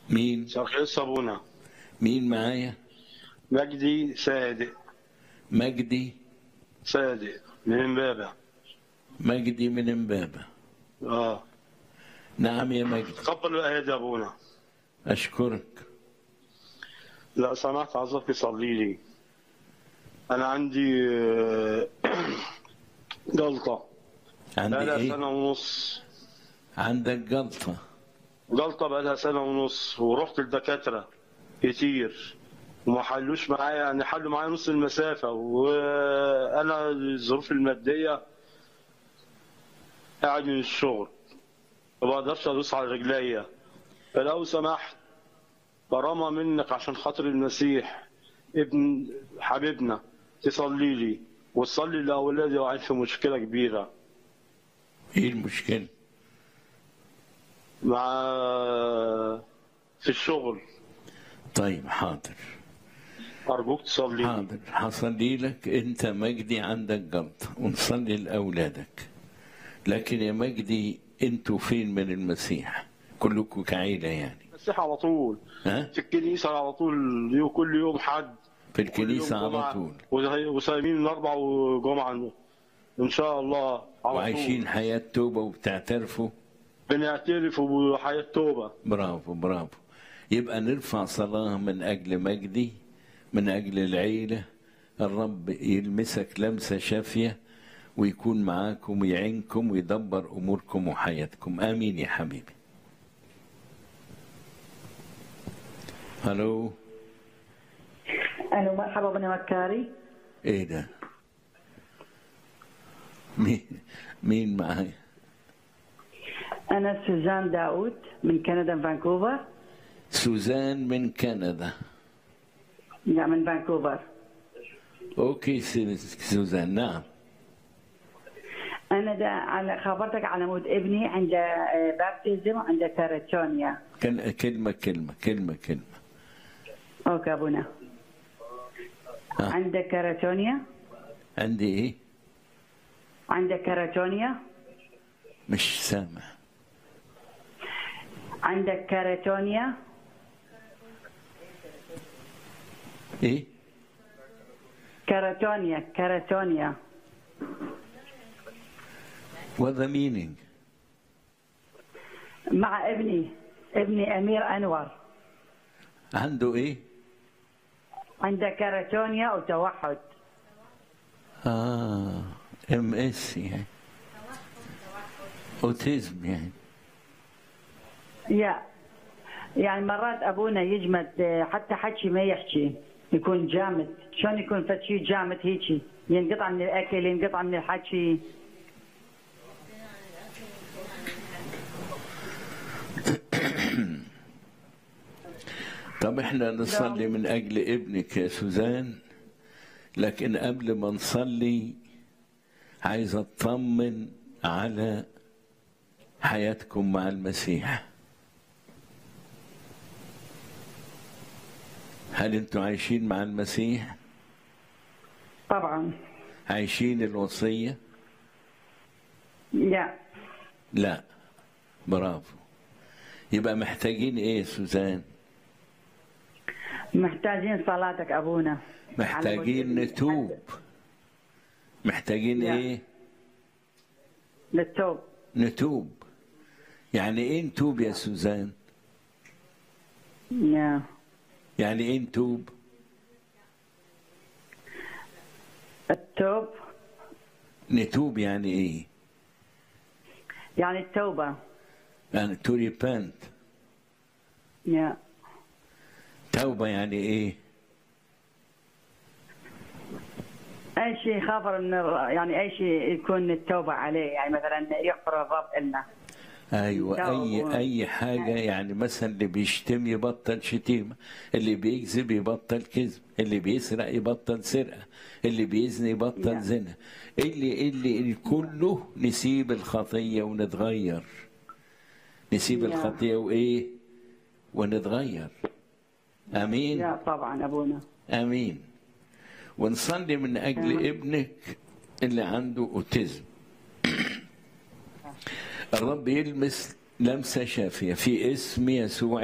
مين شرقية صابونة مين معايا مجدي صادق مجدي صادق من امبابة مجدي من امبابة اه نعم يا مجدي تقبل الآيات يا أبونا أشكرك لا سمحت عايزك تصلي لي أنا عندي آه، جلطة عندي بقالها إيه سنة ونص عندك جلطة جلطة بقالها سنة ونص ورحت لدكاترة كتير وما حلوش معايا يعني حلوا معايا نص المسافة وأنا الظروف المادية قاعد من الشغل ما بقدرش أدوس على رجليا فلو سمحت كرامة منك عشان خاطر المسيح ابن حبيبنا تصلي لي وتصلي لأولادي وقاعد في مشكلة كبيرة إيه المشكلة مع في الشغل طيب حاضر أرجوك تصلي لي حاضر هصلي لك أنت مجدي عندك جلطة ونصلي لأولادك لكن يا مجدي أنتوا فين من المسيح كلكم كعيلة يعني المسيح على طول ها في الكنيسة على طول يو- كل يوم حد في كل الكنيسة يوم على جمعة. طول وزي- وصايمين الأربع وجمعة إن شاء الله على وعايشين طول حياة توبة وبتعترفوا بنعترف بحياة توبة برافو برافو يبقى نرفع صلاة من أجل مجدي من أجل العيلة الرب يلمسك لمسة شافية ويكون معاكم ويعينكم ويدبر أموركم وحياتكم آمين يا حبيبي هلو الو مرحبا بني مكاري ايه ده مين مين معايا انا سوزان داوود من كندا فانكوفر سوزان من كندا لا من فانكوفر اوكي سي- سوزان نعم انا دا على خبرتك على مود ابني عنده آه، بابتيزم وعنده تيراتونيا كل- كلمة كلمة كلمة كلمة اوكي ابونا ها. عنده كيراتونيا عندي ايه عنده كيراتونيا مش سامع عنده كيراتونيا ايه كيراتونيا كيراتونيا what the meaning مع ابني ابني امير انور عنده ايه عنده كيراتونيا وتوحد اه ام اس يعني اوتيزم يعني يا يعني مرات ابونا يجمد آه، حتى حكي ما يحكي يكون جامد شلون يكون فد شيء جامد هيجي ينقطع من الاكل ينقطع من الحكي طب احنا نصلي من اجل ابنك يا سوزان لكن قبل ما نصلي عايز اطمن على حياتكم مع المسيح هل انتوا عايشين مع المسيح طبعا عايشين الوصية لا لا برافو يبقى محتاجين ايه يا سوزان محتاجين صلاتك ابونا محتاجين نتوب محتاجين يا. ايه للتوب نتوب يعني ايه نتوب يا سوزان يا يعني ايه نتوب التوب نتوب يعني ايه يعني التوبه يعني to repent يا توبة يعني ايه اي شيء خافر من الر- يعني اي شيء يكون التوبه عليه يعني مثلا يغفر الرب لنا ايوه توبة. اي اي حاجة يعني مثلا اللي بيشتم يبطل شتيمة اللي بيكذب يبطل كذب اللي بيسرق يبطل سرقة اللي بيزني يبطل نعم. زنا اللي اللي كله نسيب الخطية ونتغير نسيب نعم. الخطية وايه ونتغير امين يا طبعا ابونا امين ونصلي من اجل آمين. ابنك اللي عنده اوتيزم الرب يلمس لمسه شافيه في اسم يسوع